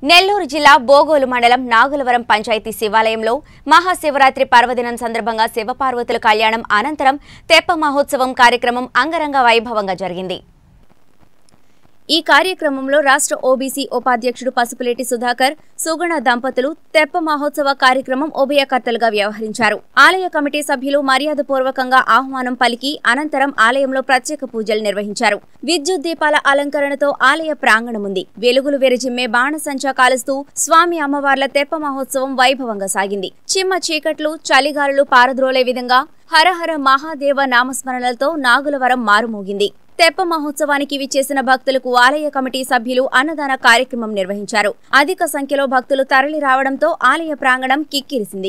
నెల్లూరు జిల్లా బోగోలు మండలం నాగులవరం పంచాయతీ శివాలయంలో మహాశివరాత్రి పర్వదినం సందర్భంగా శివపార్వతుల కళ్యాణం అనంతరం తెప్ప మహోత్సవం కార్యక్రమం అంగరంగ వైభవంగా జరిగింది ఈ కార్యక్రమంలో రాష్ట్ర ఓబీసీ ఉపాధ్యక్షుడు పసుపులేటి సుధాకర్ సుగుణ దంపతులు తెప్ప మహోత్సవ కార్యక్రమం ఉభయకర్తలుగా వ్యవహరించారు ఆలయ కమిటీ సభ్యులు మర్యాదపూర్వకంగా ఆహ్వానం పలికి అనంతరం ఆలయంలో ప్రత్యేక పూజలు నిర్వహించారు విద్యుత్ దీపాల అలంకరణతో ఆలయ ప్రాంగణముంది వెలుగులు వెరిజిమ్మే బాణసంచా కాలుస్తూ స్వామి అమ్మవార్ల తెప్ప మహోత్సవం వైభవంగా సాగింది చిమ్మ చీకట్లు చలిగాలులు పారద్రోలే విధంగా హరహర మహాదేవ నామస్మరణలతో నాగులవరం మారుమోగింది తెప్ప మహోత్సవానికి విచ్చేసిన భక్తులకు ఆలయ కమిటీ సభ్యులు అన్నదాన కార్యక్రమం నిర్వహించారు అధిక సంఖ్యలో భక్తులు తరలి రావడంతో ఆలయ ప్రాంగణం కిక్కిరిసింది